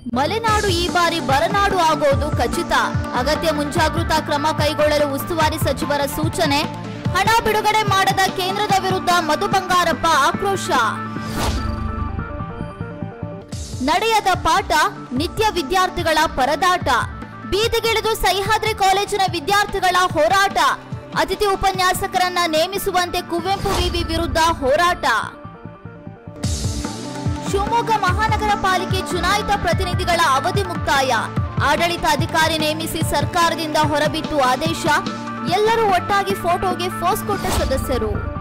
ಮಲೆನಾಡು ಈ ಬಾರಿ ಬರನಾಡು ಆಗೋದು ಖಚಿತ ಅಗತ್ಯ ಮುಂಜಾಗೃತಾ ಕ್ರಮ ಕೈಗೊಳ್ಳಲು ಉಸ್ತುವಾರಿ ಸಚಿವರ ಸೂಚನೆ ಹಣ ಬಿಡುಗಡೆ ಮಾಡದ ಕೇಂದ್ರದ ವಿರುದ್ಧ ಮಧು ಬಂಗಾರಪ್ಪ ಆಕ್ರೋಶ ನಡೆಯದ ಪಾಠ ನಿತ್ಯ ವಿದ್ಯಾರ್ಥಿಗಳ ಪರದಾಟ ಬೀದಿಗಿಳಿದು ಸಹ್ಯಾದ್ರಿ ಕಾಲೇಜಿನ ವಿದ್ಯಾರ್ಥಿಗಳ ಹೋರಾಟ ಅತಿಥಿ ಉಪನ್ಯಾಸಕರನ್ನ ನೇಮಿಸುವಂತೆ ಕುವೆಂಪು ವಿವಿ ವಿರುದ್ಧ ಹೋರಾಟ ಶಿವಮೊಗ್ಗ ಮಹಾನಗರ ಪಾಲಿಕೆ ಚುನಾಯಿತ ಪ್ರತಿನಿಧಿಗಳ ಅವಧಿ ಮುಕ್ತಾಯ ಆಡಳಿತಾಧಿಕಾರಿ ನೇಮಿಸಿ ಸರ್ಕಾರದಿಂದ ಹೊರಬಿತ್ತು ಆದೇಶ ಎಲ್ಲರೂ ಒಟ್ಟಾಗಿ ಫೋಟೋಗೆ ಫೋಸ್ ಕೊಟ್ಟ ಸದಸ್ಯರು